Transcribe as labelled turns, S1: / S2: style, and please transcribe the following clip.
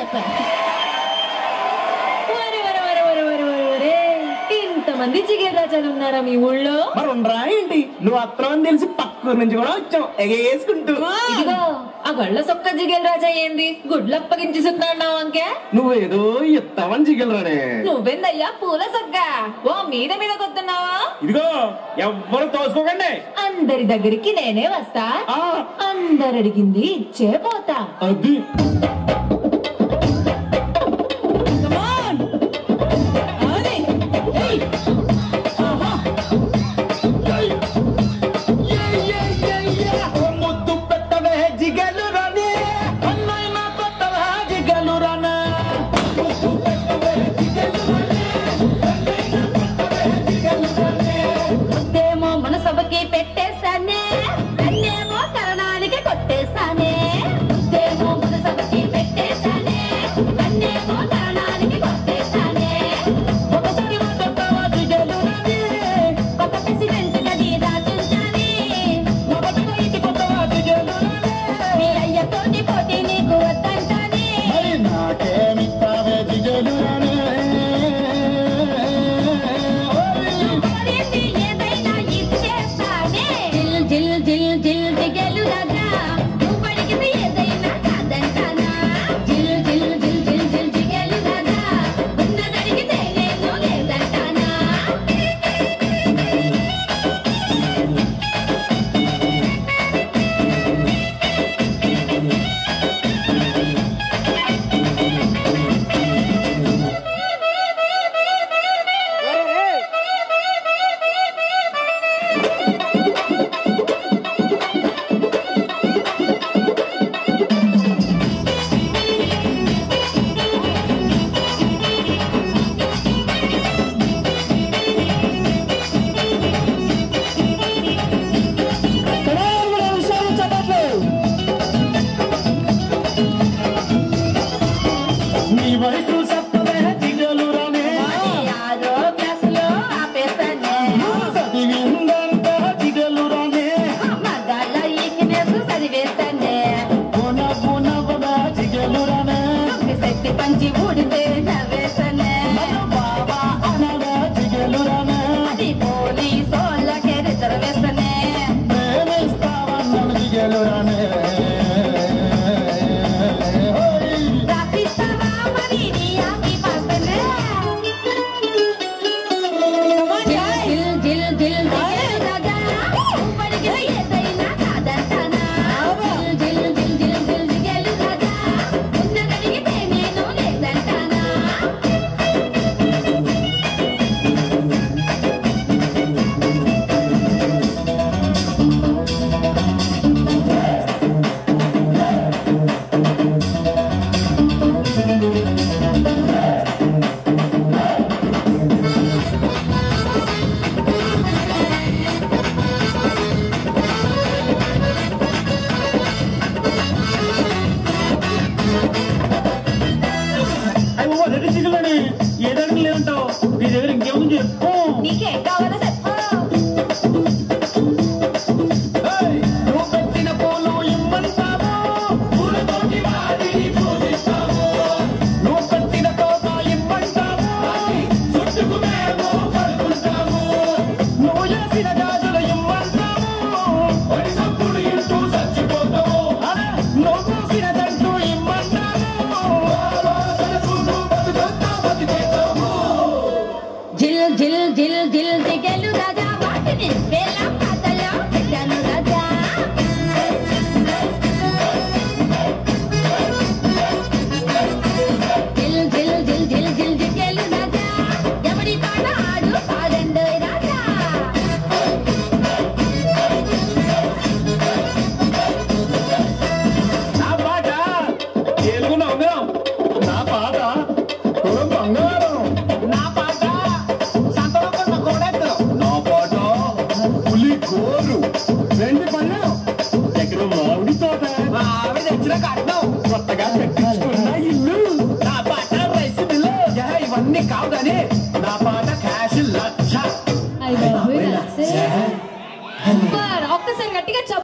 S1: చెప్తాను వరే వరే వరే వరే వరే వరే వరే ఇంతమంది జిగేల్ రాజాలు ఉన్నారా మీ ఊళ్ళో
S2: మరి ఉండరా ఏంటి నువ్వు అత్రం అని తెలిసి పక్కూరు నుంచి కూడా వచ్చాం ఎగేసుకుంటూ
S1: ఇదిగో ఆ గళ్ళ సొక్క జిగేల్ రాజా ఏంది గుడ్లు అప్పగించి సున్నాడు అంకే
S2: నువ్వేదో ఎత్తావని జిగలరానే
S1: నువ్వెందయ్యా పూల సొక్క ఓ మీద మీద కొత్తున్నావా
S2: ఇదిగో ఎవ్వరు తోసుకోకండి
S1: అందరి దగ్గరికి నేనే వస్తా
S2: ఆ
S1: అందరు అడిగింది ఇచ్చే పోతా
S2: అది ముద్దు పెట్టవే జిగలు రానే అన్నైనా కొట్టవే జిగలు రానే
S1: ముద్దేమో మన సభకి పెట్టేశానే అన్నేమో కరణానికి కొట్టేశానే ముద్దేమో మన సభకి పెట్టేశానే అన్నేమో కరణానికి కొట్టేశానే ఒకసారి కొట్టవా జిగలు రానే ఒక ప్రెసిడెంట్ గది దాచుంచాలి
S2: మొదటగా ఇంటి కొట్టవా జిగలు రానే
S1: మీ అయ్యతోటి పోటీ నీకు వద్దంటానే
S2: మరి నాకేమిస్తావే జిగలు రానే
S1: కోరింది ఏదైనా ఇచ్చేస్తానే జిల్ జిల్ జిల్ జిల్ జిగేలు రాజా నువ్వు అడిగింది ఏదైనా కాదంటానా జిల్ జిల్ జిల్ జిల్ జిల్ జిగేలు రాజా ఉన్నది అడిగితే నేను లేదంటానా
S2: నీ వయసు సత్తవే జిగలు రానే
S1: యాదో క్లాసులో ఆపేస్తానే
S2: చదివిందంత జిగలు రానే
S1: మగాళ్ళ ఈక్నెస్ చదివేస్తానే
S2: పున పునవదా జిగలు రానే
S1: శక్తి పంచి ఊడితే నవ్వేస్తానే
S2: బాబా అనగా జిగలు రానే
S1: అది పోలీసోళ్ళకే రిజర్వేస్తానే
S2: ప్రేమిస్తావన్న జిగలు రానే
S1: రాసిస్తావా మరి నీ ఆకి పాపనే జిల్ జిల్ జిల్ జిల్ రాజా పడిగిన ఏదైనా కాదంటానా జిల్ జిల్ జిల్ జిల్ జిల్ జిగేలు రాజా ఉన్నదడిగితే నేను లేదంటానా
S2: అయ్యో రెడ్డి జిగలని ఏదడికి లేదంటావు నీ దగ్గర ఇంకేముంది చెప్పు
S1: నీకేం కావాలో చెప్పు
S2: ఏయ్, నువ్వు పెట్టిన పూలు ఇమ్మంటావు పూలతోటి వాడిని పూజిస్తావు నువ్వు పెట్టిన తోట ఇమ్మంటావు చుట్టుకు మేము పడుకుంటాము నువ్వు చేసిన గాజులు ఇమ్మంటావు పడి సప్పుడు ఇంటూ చచ్చిపోతావు అరే, నువ్వు చూసిన జంటు ఇమ్మంటావు బతుకుతావు బతికేతావు
S1: జిల్ జిల్ జిల్ జిల్ దిగలు రాజా వాటిని వేల పాతలో పెట్టాను రాజా జిల్ జిల్ జిల్ జిల్ జిల్ దిగలు రాజా ఎవడి పాట ఆడు పాడండు రాజా
S2: నా పాట తెలుగులో ఉంగరం నా పాట కులం బంగారం నా పాట సంతలో కొన్న కోడెత్తు నా పాట పులి గోరు రెండు పళ్ళు ఎక్కడ మామిడి తోట ఆవిడ తెచ్చిన కట్నం కొత్తగా కట్టించుకున్న ఇల్లు నా పాట రైస్ మిల్లు యా, ఇవన్నీ కావు కానీ నా పాట క్యాష్ లక్ష
S1: ఒక్కసారి గట్టిగా చెప్పు